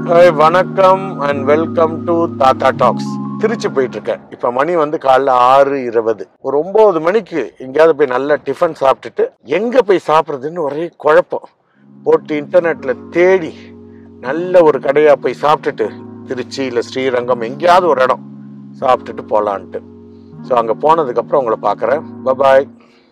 Hi வணக்கம் and welcome to Thatha talks Trichy போயிட்டு இருக்கேன் இப்போ மணி வந்து காலைல ஆறு இருபது ஒரு ஒம்பது மணிக்கு எங்கேயாவது போய் நல்லா டிஃபன் சாப்பிட்டுட்டு எங்கே போய் சாப்பிட்றதுன்னு ஒரே குழப்பம் போட்டு இன்டர்நெட்ல தேடி நல்ல ஒரு கடையாக போய் சாப்பிட்டுட்டு திருச்சி இல்லை ஸ்ரீரங்கம் எங்கேயாவது ஒரு இடம் சாப்பிட்டுட்டு போகலான்ட்டு ஸோ அங்கே போனதுக்கப்புறம் உங்களை பார்க்குறேன் பபாய்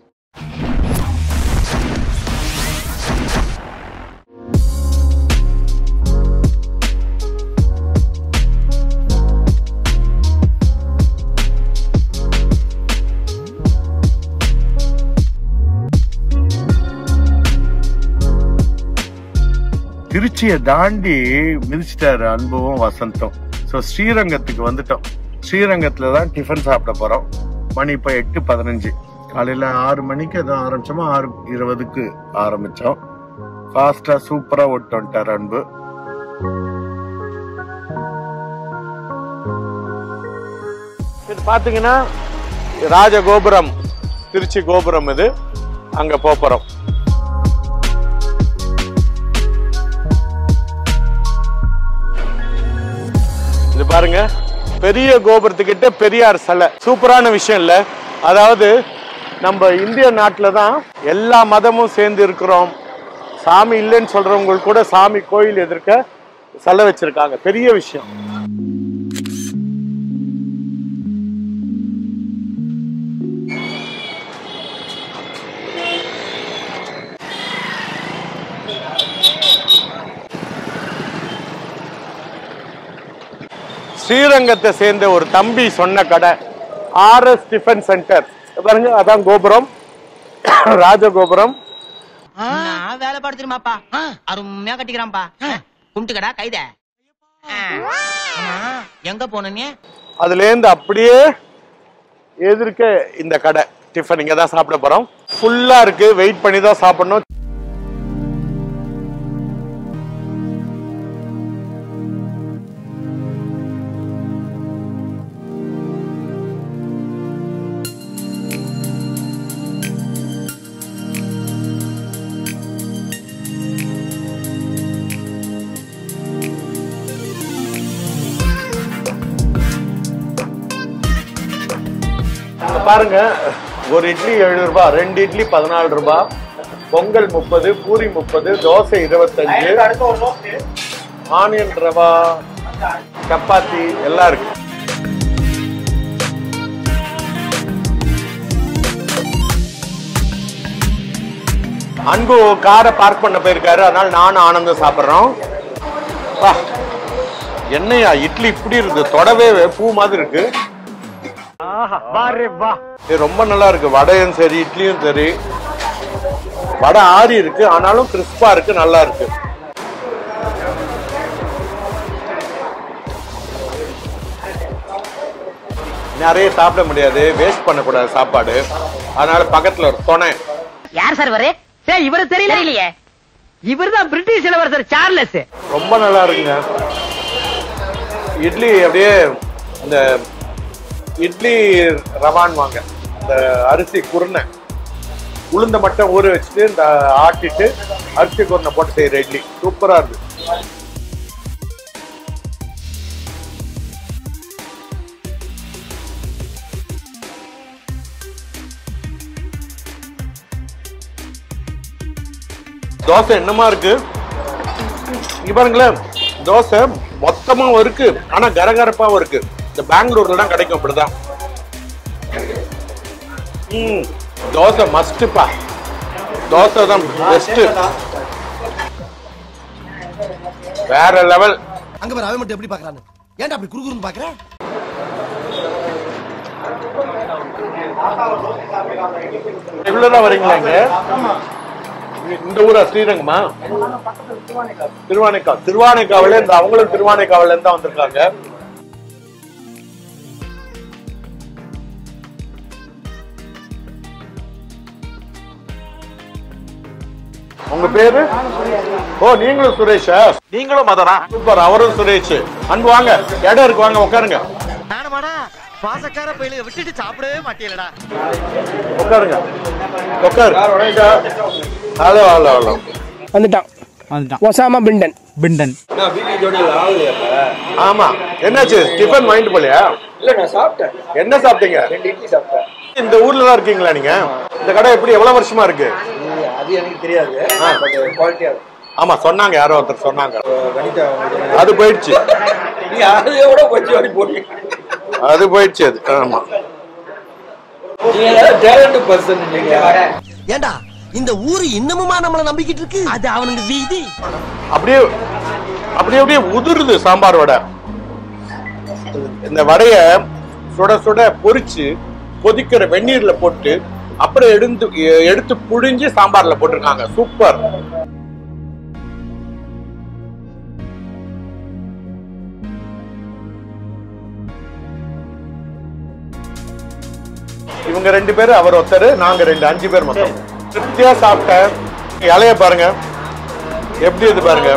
திருச்சியை தாண்டி மிதிச்சிட்டாரு அன்பும் வசந்தும் ஸோ ஸ்ரீரங்கத்துக்கு வந்துட்டோம் ஸ்ரீரங்கத்துல தான் டிஃபன் சாப்பிட போறோம் மணி இப்போ எட்டு பதினஞ்சு காலையில ஆறு மணிக்கு எதுவும் ஆரம்பிச்சோமா ஆறு இருபதுக்கு ஆரம்பிச்சோம் ஃபாஸ்டா சூப்பரா ஓட்டு வந்துட்டார் அன்பு இது பாத்தீங்கன்னா ராஜகோபுரம் திருச்சி கோபுரம் இது அங்க போப் போறோம் இது பாருங்க பெரிய கோபுரத்துக்கிட்ட பெரியார் சிலை சூப்பரான விஷயம் இல்ல அதாவது நம்ம இந்திய நாட்டில் தான் எல்லா மதமும் சேர்ந்து இருக்கிறோம் சாமி இல்லைன்னு சொல்றவங்களுக்கு கூட சாமி கோயில் எதிர்க்க சிலை வச்சிருக்காங்க பெரிய விஷயம் ஸ்ரீரங்கத்தை சேர்ந்த ஒரு தம்பி சொன்ன கடை ஆர்எஸ் டிஃபன் சென்டர் பாருங்க அதான் கோபுரம் ராஜகோபுரம் நான் வேலை பாடு தெரியுமாப்பா அருமையா கட்டிக்கிறான்ப்பா கும்பிட்டுக்கடா கைத எங்க போன நீ அதுலேருந்து அப்படியே எதிர்க்க இந்த கடை டிஃபன் இங்க தான் சாப்பிட போறோம் ஃபுல்லா இருக்கு வெயிட் பண்ணி தான் சாப்பிடணும் இங்க பாருங்க ஒரு இட்லி ஏழு ரூபாய் ரெண்டு இட்லி பதினாலு ரூபாய் பொங்கல் முப்பது பூரி முப்பது தோசை இருபத்தஞ்சு ஆனியன் ரவா சப்பாத்தி எல்லாம் இருக்கு அன்பு காரை பார்க் பண்ண போயிருக்காரு அதனால நானும் ஆனந்தம் சாப்பிட்றோம் வா என்னையா இட்லி இப்படி இருக்கு தொடவே பூ மாதிரி இருக்கு இது ரொம்ப நல்லா இருக்கு வடையும் சரி இட்லியும் சரி வடை ஆறி இருக்கு ஆனாலும் கிறிஸ்பா இருக்கு நல்லா இருக்கு நிறைய சாப்பிட முடியாது வேஸ்ட் பண்ணக்கூடாது சாப்பாடு அதனால பக்கத்துல ஒரு துணை யார் சார் வரே சரி இவரு தெரியல தெரியலையே இவர்தான் பிரிட்டிஷ் இளவரசர் சார்லஸ் ரொம்ப நல்லா இருக்குங்க இட்லி அப்படியே இந்த இட்லி ரவான் வாங்க இந்த அரிசி குருணை உளுந்த மட்டும் ஊற வச்சுட்டு இந்த ஆட்டிட்டு அரிசி குருணை போட்டு செய்யற இட்லி சூப்பரா இருக்கு தோசை என்னமா இருக்கு இங்க பாருங்களேன் தோசை மொத்தமாவும் இருக்கு ஆனா கரகரப்பாவும் இருக்கு இந்த பெங்களூர்ல தான் கிடைக்கும் அப்படிதான் ம் தோசை மஸ்ட்பா தோசை தான் பெஸ்ட் வேற லெவல் அங்க பாரு அவன் மட்டும் எப்படி பாக்குறான்னு ஏன்டா அப்படி குறுகுறுன்னு பாக்குற ரெகுலரா வரீங்களா இங்க இந்த ஊரா ஸ்ரீரங்கமா திருவானைக்கா திருவானைக்காவில இந்த அவங்களும் திருவானைக்காவில இருந்து தான் வந்திருக்காங்க உங்க பேரு ஓ நீங்களும் சுரேஷா நீங்களும் மதனா சூப்பர் அவரும் சுரேஷ் அன்பு வாங்க இடம் இருக்கு வாங்க உட்காருங்க நானுமாடா பாசக்கார பயிலுக விட்டுட்டு சாப்பிடவே மாட்டேலடா உட்காருங்க உட்காரு ஹலோ ஹலோ ஹலோ வந்துட்டான் வந்துட்டான் ஒசாமா பிண்டன் பிண்டன் ஆமா என்னாச்சு டிஃபன் வாங்கிட்டு போலையா இல்ல நான் சாப்பிட்டேன் என்ன சாப்பிட்டீங்க ரெண்டு இட்லி சாப்பிட்டேன் இந்த ஊர்ல தான் இருக்கீங்களா நீங்க இந்த கடை எப்படி எவ்வளவு வருஷமா இருக்கு அது எனக்கு தெரியாது பட் குவாலிட்டியா இருக்கும் ஆமா சொன்னாங்க யாரோ ஒருத்தர் சொன்னாங்க வனிதா அது போயிடுச்சு நீ அதைய விட கொஞ்சம் வாடி போட்டீங்க அது போயிடுச்சு அது ஆமா நீங்க டேலண்ட் பர்சன் நீங்க ஏண்டா இந்த ஊரு இன்னமுமா நம்மள நம்பிக்கிட்டு இருக்கு அது அவனுக்கு வீதி அப்படியே அப்படியே அப்படியே உதிருது சாம்பார் வடை இந்த வடைய சுட சுட பொரிச்சு கொதிக்கிற வெந்நீர்ல போட்டு அப்புறம் எடுத்து எடுத்து புழிஞ்சு சாம்பார்ல போட்டிருக்காங்க சூப்பர் இவங்க ரெண்டு பேரு அவர் ஒருத்தர் நாங்க ரெண்டு அஞ்சு பேர் மொத்தம் திருப்தியா சாப்பிட்டேன் இலைய பாருங்க எப்படி இது பாருங்க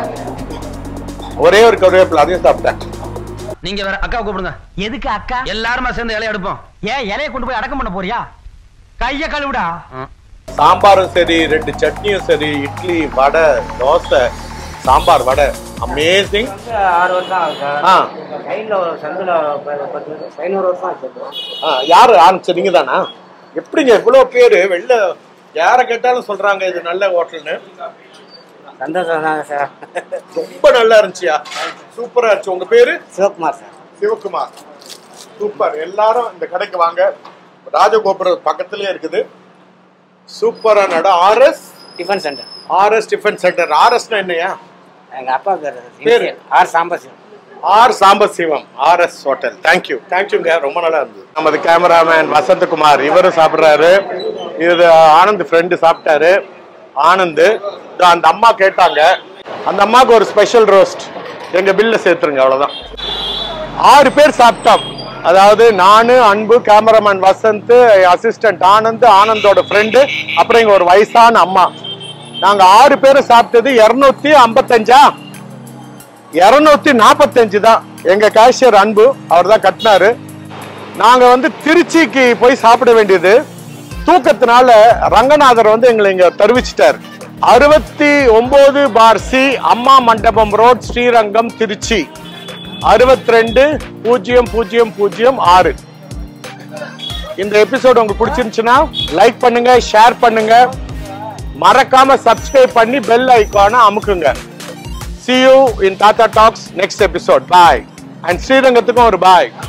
ஒரே ஒரு கருவேப்பிலை அதையும் சாப்பிட்டேன் நீங்க வேற அக்கா கூப்பிடுங்க எதுக்கு அக்கா எல்லாருமா சேர்ந்து இலைய எடுப்போம் ஏன் இலைய கொண்டு போய் அடக்கம் பண்ண போறியா கைய கழுவுடா சாம்பாரும் சரி ரெண்டு சட்னியும் சரி இட்லி வடை தோசை சாம்பார் வடை அமேசிங் ஆறு வருஷம் ஆகுது சார் ஆ சைடில் ஒரு சந்தில் பத்து வருஷம் பதினோரு வருஷம் ஆச்சு bro. ஆ, யாரு ஆரம்பிச்சு நீங்க தானா எப்படிங்க இவ்வளவு பேரு வெளில யார கேட்டாலும் சொல்றாங்க இது நல்ல ஹோட்டல்னு சந்தோஷம் தாங்க சார் ரொம்ப நல்லா இருந்துச்சியா சூப்பரா இருந்துச்சு உங்க பேரு சிவகுமார் சார் சிவகுமார் சூப்பர் எல்லாரும் இந்த கடைக்கு வாங்க ராஜகோபுரம் பக்கத்துலயே இருக்குது சூப்பரான இடம் R S tiffin center R S tiffin center ஆர்எஸ்னா என்னையா எங்கள் அப்பா பேர் பேரு? R Sambasivam R Sambasivam R S hotel thank you தேங்க்யூங்க ரொம்ப நல்லா இருந்தது நமது கேமராமேன் வசந்தகுமார் இவரும் சாப்பிடுறாரு இது ஆனந்த் ஃப்ரெண்டு சாப்பிட்டாரு ஆனந்த் இதோ அந்த அம்மா கேட்டாங்க அந்த அம்மாவுக்கு ஒரு ஸ்பெஷல் ரோஸ்ட் எங்க பில்ல சேர்த்துருங்க அவ்வளவுதான் ஆறு பேர் சாப்பிட்டோம் அதாவது நானு அன்பு கேமராமேன் வசந்த் அசிஸ்டன்ட் ஆனந்த் ஆனந்தோட ஃப்ரெண்டு அப்புறம் இங்க ஒரு வயசான அம்மா நாங்க ஆறு பேரும் சாப்பிட்டது இருநூத்தி ஐம்பத்தஞ்சா இருநூத்தி நாற்பத்தஞ்சு தான் எங்க கேஷியர் அன்பு அவர் தான் கட்டினாரு நாங்க வந்து திருச்சிக்கு போய் சாப்பிட வேண்டியது தூக்கத்தினால ரங்கநாதர் வந்து எங்களை இங்க தருவிச்சிட்டார் அறுபத்தி ஒன்பது பார் சி அம்மா மண்டபம் ரோட் ஸ்ரீரங்கம் திருச்சி அறுபத்தி ரெண்டு பூஜ்ஜியம் பூஜ்ஜியம் பூஜ்ஜியம் ஆறு இந்த எபிசோடு உங்களுக்கு பிடிச்சிருந்துச்சுன்னா லைக் பண்ணுங்க ஷேர் பண்ணுங்க மறக்காம சப்ஸ்கிரைப் பண்ணி பெல் ஐக்கானை அமுக்குங்க see you in Tata Talks next episode. Bye. And ஸ்ரீரங்கத்துக்கும் ஒரு பாய்